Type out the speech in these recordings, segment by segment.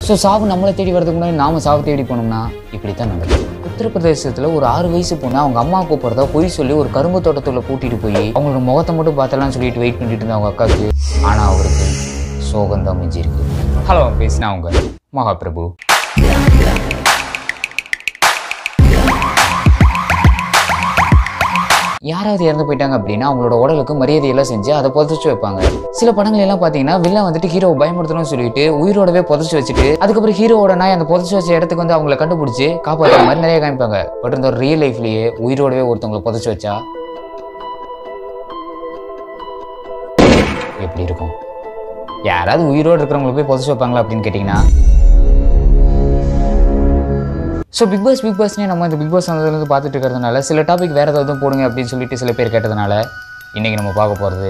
so சாவு நம்மளை தேடி வரதுக்கு முன்னாடி நாம சாவு தேடி போனோம்னா இப்படி தான் நடக்கும் உத்தரப்பிரதேசத்தில் ஒரு ஆறு வயசு பொண்ணு அவங்க அம்மா கூப்பிட்றதா பொய் சொல்லி ஒரு கரும்பு தோட்டத்துக்குள்ள கூட்டிட்டு போய் அவங்களோட முகத்தை மட்டும் பார்த்தலாம் சொல்லிட்டு வெயிட் பண்ணிட்டு இருந்தா அவங்க அக்காவுக்கு ஆனால் அவருக்கு சோகம் தான் மிஞ்சிருக்கு ஹலோ பேசினா அவங்க மகாபிரபு யாராவது இறந்து போயிட்டாங்க அப்படின்னா அவங்களோட உடலுக்கு மரியாதையெல்லாம் செஞ்சு அதை புதைச்சு வைப்பாங்க சில படங்கள் எல்லாம் பார்த்தீங்கன்னா வில்லன் வந்துட்டு ஹீரோவை பயமுறுத்தணும்னு சொல்லிட்டு உயிரோடவே புதைச்சு வச்சுட்டு அதுக்கப்புறம் ஹீரோவோட நாய் அந்த புதைச்சு வச்ச இடத்துக்கு வந்து அவங்கள கண்டுபிடிச்சு காப்பாற்றுற மாதிரி நிறைய காமிப்பாங்க பட் இந்த ரியல் லைஃப்லயே உயிரோடவே ஒருத்தவங்களை புதைச்சு வச்சா எப்படி இருக்கும் யாராவது உயிரோடு இருக்கிறவங்களை போய் புதைச்சு வைப்பாங்களா அப்படின்னு கேட்டிங்கன்னா ஸோ பிக் பாஸ் பிக் பாஸ்னே நம்ம இந்த பிக் பாஸ் வந்ததுலேருந்து பார்த்துட்டு இருக்கிறதுனால சில டாபிக் வேறு ஏதாவது போடுங்க அப்படின்னு சொல்லிட்டு சில பேர் கேட்டதுனால இன்றைக்கி நம்ம பார்க்க போகிறது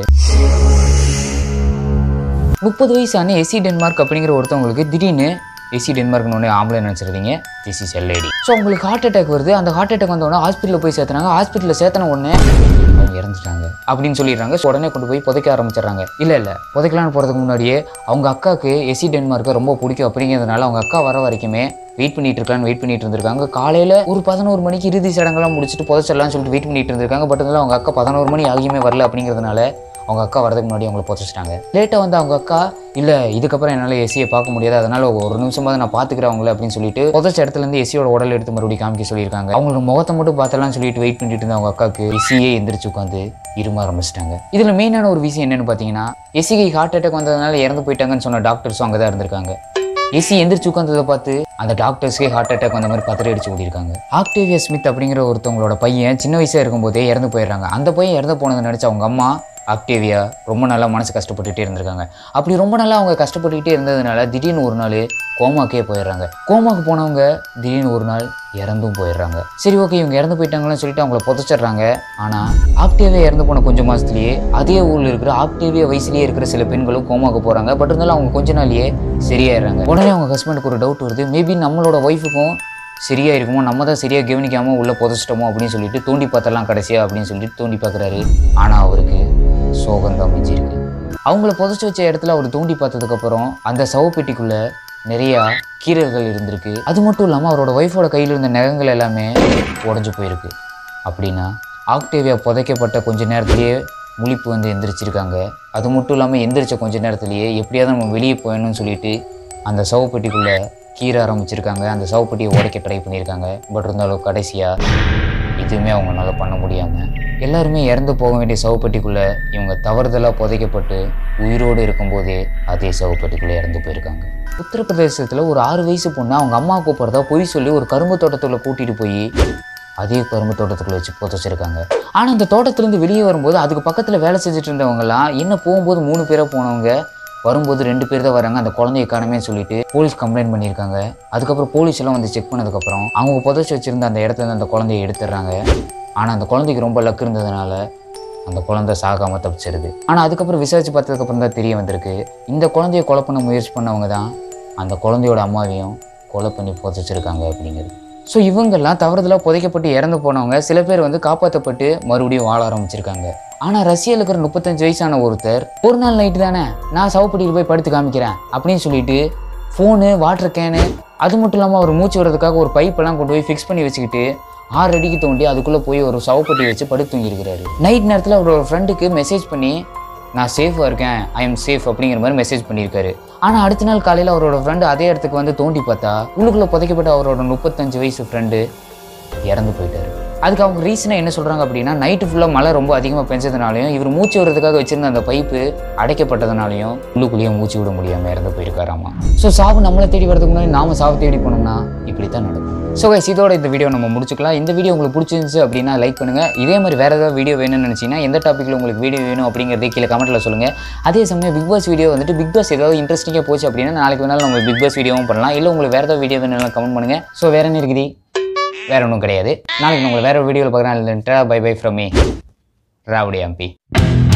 முப்பது வயசான எஸ்சி டென்மார்க் அப்படிங்கிற ஒருத்தவங்களுக்கு திடீர்னு எஸ்சி டென்மார்க்னு ஒன்று ஆம்பளை நினச்சிருந்தீங்க திஸ் இஸ் எல்ஏடி ஸோ உங்களுக்கு ஹார்ட் அட்டாக் வருது அந்த ஹார்ட் அட்டாக் வந்த உடனே ஹாஸ்பிட்டலில் போய் சேர்த்துனாங்க ஹாஸ்பிட்டலில் சேர்த்தன உடனே அவங்க இறந்துட்டாங்க அப்படின்னு சொல்லிடுறாங்க So, உடனே கொண்டு போய் புதைக்க ஆரம்பிச்சிடுறாங்க இல்லை இல்லை புதைக்கலான்னு போகிறதுக்கு முன்னாடியே அவங்க அக்காவுக்கு எஸ்சி டென்மார்க்கை ரொம்ப பிடிக்கும் அப்படிங்கிறதுனால அவங்க அக்கா வர வரைக்குமே வெயிட் பண்ணிட்டு இருக்கான்னு வெயிட் பண்ணிட்டு இருந்திருக்காங்க காலையில் ஒரு பதினோரு மணிக்கு இறுதி சடங்கெல்லாம் முடிச்சுட்டு புதைச்சிடலாம்னு சொல்லிட்டு வெயிட் பண்ணிட்டு இருந்திருக்காங்க பட் இருந்தாலும் அவங்க அக்கா பதினோரு மணி ஆகியுமே வரல அப்படிங்கிறதுனால அவங்க அக்கா வரதுக்கு முன்னாடி அவங்கள புதைச்சிட்டாங்க லேட்டாக வந்து அவங்க அக்கா இல்லை இதுக்கப்புறம் என்னால் எஸ்சியை பார்க்க முடியாது அதனால ஒரு நிமிஷமாவது நான் பார்த்துக்கிறேன் அவங்கள அப்படின்னு சொல்லிட்டு புதைச்ச இடத்துல இருந்து எஸ்சியோட உடல் எடுத்து மறுபடியும் காமிக்க சொல்லியிருக்காங்க அவங்களோட முகத்தை மட்டும் பார்த்தலாம் சொல்லிட்டு வெயிட் பண்ணிட்டு இருந்த அவங்க அக்காவுக்கு எஸ்சியே எந்திரிச்சு உட்காந்து இரும ஆரம்பிச்சிட்டாங்க இதில் மெயினான ஒரு விஷயம் என்னன்னு பார்த்தீங்கன்னா எஸ்சிக்கு ஹார்ட் அட்டாக் வந்ததுனால இறந்து போயிட்டாங்கன்னு சொன்ன டாக்டர்ஸும் அங்கே தான் இருந்திருக்காங்க எஸ்சி எந்திரிச்சு உட்காந்ததை பார்த்து அந்த டாக்டர்ஸ்க்கே ஹார்ட் அட்டாக் வந்த மாதிரி பத்திர அடிச்சு ஓடிருக்காங்க ஆக்டேவியா ஸ்மித் அப்படிங்கிற ஒருத்தவங்களோட பையன் சின்ன வயசாக இருக்கும்போதே இறந்து போயிடுறாங்க அந்த பையன் இறந்து போனதை நினச்ச அவங்க அம்மா ஆக்டேவியா ரொம்ப நாளா மனசு கஷ்டப்பட்டுட்டே இருந்திருக்காங்க அப்படி ரொம்ப நாளா அவங்க கஷ்டப்பட்டுக்கிட்டே இருந்ததுனால திடீர்னு ஒரு நாள் கோமாக்கே போயிடுறாங்க கோமாக்கு போனவங்க திடீர்னு ஒரு நாள் இறந்தும் போயிடுறாங்க சரி ஓகே இவங்க இறந்து போயிட்டாங்கன்னு சொல்லிட்டு அவங்கள புதைச்சிடுறாங்க ஆனால் ஆக்டேவியா இறந்து போன கொஞ்சம் மாதத்துலேயே அதே ஊரில் இருக்கிற ஆக்டேவியா வயசுலேயே இருக்கிற சில பெண்களும் கோமாக்கு போகிறாங்க பட் இருந்தாலும் அவங்க கொஞ்ச நாள்லயே சரியாயிடுறாங்க உடனே அவங்க ஹஸ்பண்டுக்கு ஒரு டவுட் வருது மேபி நம்மளோட ஒய்ஃபுக்கும் சரியா இருக்குமோ நம்ம தான் சரியாக கவனிக்காமல் உள்ளே புதைச்சிட்டோமோ அப்படின்னு சொல்லிட்டு தோண்டி பார்த்தரலாம் கடைசியா அப்படின்னு சொல்லிட்டு தோண்டி பார்க்குறாரு ஆனால் அவருக்கு சோகம் தான் மிஞ்சிருக்கு அவங்கள புதைச்சி வச்ச இடத்துல அவர் தோண்டி பார்த்ததுக்கப்புறம் அந்த சவப்பெட்டிக்குள்ள நிறையா கீரல்கள் இருந்திருக்கு அது மட்டும் இல்லாமல் அவரோட ஒய்ஃபோட கையில் இருந்த நகங்கள் எல்லாமே உடஞ்சி போயிருக்கு அப்படின்னா ஆக்டேவியா புதைக்கப்பட்ட கொஞ்ச நேரத்திலேயே முழிப்பு வந்து எந்திரிச்சிருக்காங்க அது மட்டும் இல்லாமல் எந்திரிச்ச கொஞ்ச நேரத்திலேயே எப்படியாவது நம்ம வெளியே போயணும்னு சொல்லிட்டு அந்த சவப்பெட்டிக்குள்ளே கீற ஆரம்பிச்சிருக்காங்க அந்த சவப்பெட்டியை உடைக்க ட்ரை பண்ணியிருக்காங்க பட் இருந்தாலும் கடைசியாக எதுவுமே அவங்களால பண்ண முடியாமல் எல்லாருமே இறந்து போக வேண்டிய சவப்பெட்டிக்குள்ளே இவங்க தவறுதலாக புதைக்கப்பட்டு உயிரோடு இருக்கும்போதே அதே சவப்பெட்டிக்குள்ளே இறந்து போயிருக்காங்க உத்தரப்பிரதேசத்தில் ஒரு ஆறு வயசு பொண்ணு அவங்க அம்மா கூப்பிட்றதா பொய் சொல்லி ஒரு கரும்பு தோட்டத்துக்குள்ள கூட்டிகிட்டு போய் அதே கரும்பு தோட்டத்துக்குள்ள வச்சு புதைச்சிருக்காங்க ஆனால் அந்த தோட்டத்துலேருந்து வெளியே வரும்போது அதுக்கு பக்கத்தில் வேலை செஞ்சுட்டு இருந்தவங்கலாம் என்ன போகும்போது மூணு பேராக போனவங்க வரும்போது ரெண்டு பேர் தான் வராங்க அந்த குழந்தைய காணமே சொல்லிட்டு போலீஸ் கம்ப்ளைண்ட் பண்ணியிருக்காங்க அதுக்கப்புறம் போலீஸ் எல்லாம் வந்து செக் பண்ணதுக்கப்புறம் அவங்க புதைச்சி வச்சிருந்த அந்த இடத்துல இருந்து அந்த குழந்தைய எடுத்துடுறாங்க ஆனால் அந்த குழந்தைக்கு ரொம்ப லக் இருந்ததுனால அந்த குழந்தை சாகாமல் தப்பிச்சிருது ஆனால் அதுக்கப்புறம் விசாரிச்சு பார்த்ததுக்கப்புறம் தான் தெரிய வந்திருக்கு இந்த குழந்தைய கொலை பண்ண முயற்சி பண்ணவங்க தான் அந்த குழந்தையோட அம்மாவையும் கொலை பண்ணி புதைச்சிருக்காங்க அப்படிங்கிறது ஸோ இவங்கெல்லாம் தவறுதலாக புதைக்கப்பட்டு இறந்து போனவங்க சில பேர் வந்து காப்பாற்றப்பட்டு மறுபடியும் வாழ ஆரம்பிச்சிருக்காங்க ஆனால் ரஷ்யாவில் இருக்கிற முப்பத்தஞ்சு வயசான ஒருத்தர் ஒரு நாள் நைட்டு தானே நான் சவப்பட்டியில் போய் படுத்து காமிக்கிறேன் அப்படின்னு சொல்லிட்டு ஃபோனு வாட்டர் கேனு அது மட்டும் இல்லாமல் அவர் மூச்சு விடுறதுக்காக ஒரு பைப்பெல்லாம் கொண்டு போய் ஃபிக்ஸ் பண்ணி வச்சுக்கிட்டு ஆறு அடிக்கு தோண்டி அதுக்குள்ளே போய் ஒரு சவப்பட்டி வச்சு படுத்து தூங்கியிருக்கிறாரு நைட் நேரத்தில் அவரோட ஃப்ரெண்டுக்கு மெசேஜ் பண்ணி நான் சேஃபாக இருக்கேன் ஐ எம் சேஃப் அப்படிங்கிற மாதிரி மெசேஜ் பண்ணியிருக்காரு ஆனால் அடுத்த நாள் காலையில் அவரோட ஃப்ரெண்டு அதே இடத்துக்கு வந்து தோண்டி பார்த்தா உள்ளுக்குள்ளே புதைக்கப்பட்ட அவரோட முப்பத்தஞ்சு வயசு ஃப்ரெண்டு இறந்து போயிட்டாரு அதுக்கு அவங்க ரீசனாக என்ன சொல்கிறாங்க அப்படின்னா நைட்டு ஃபுல்லாக மழை ரொம்ப அதிகமாக பெஞ்சதுனாலையும் இவர் மூச்சு விடுறதுக்காக வச்சிருந்த அந்த பைப்பு அடைக்கப்பட்டதுனாலையும் உள்ளுக்குள்ளேயே மூச்சு விட முடியாமல் இறந்து போயிருக்காராமா ஸோ சாவு நம்மளை தேடி வரதுக்கு முன்னாடி நாம சாவு தேடி போனோம்னா இப்படி தான் நடக்கும் ஸோ கைஸ் இதோட இந்த வீடியோ நம்ம முடிச்சுக்கலாம் இந்த வீடியோ உங்களுக்கு பிடிச்சிருந்துச்சு அப்படின்னா லைக் பண்ணுங்கள் இதே மாதிரி வேறு ஏதாவது வீடியோ வேணும்னு நினச்சிங்கன்னா எந்த டாப்பிக்கில் உங்களுக்கு வீடியோ வேணும் அப்படிங்கிறதே கீழே கமெண்ட்டில் சொல்லுங்கள் அதே சமயம் பிக் பாஸ் வீடியோ வந்துட்டு பிக் பாஸ் ஏதாவது இன்ட்ரெஸ்டிங்காக போச்சு அப்படின்னா நாளைக்கு வேணாலும் நம்ம பிக் பாஸ் வீடியோவும் பண்ணலாம் இல்லை உங்களுக்கு வேறு ஏதாவது வீடியோ வேணும்னாலும் கமெண்ட் பண்ணுங்கள் ஸோ வேறு என்ன இருக்குது வேற ஒன்றும் கிடையாது நாளைக்கு நான் உங்களை வேற ஒரு வீடியோவில் பார்க்குறேன் பை பை ஃப்ரம் மீ ராவடி எம்பி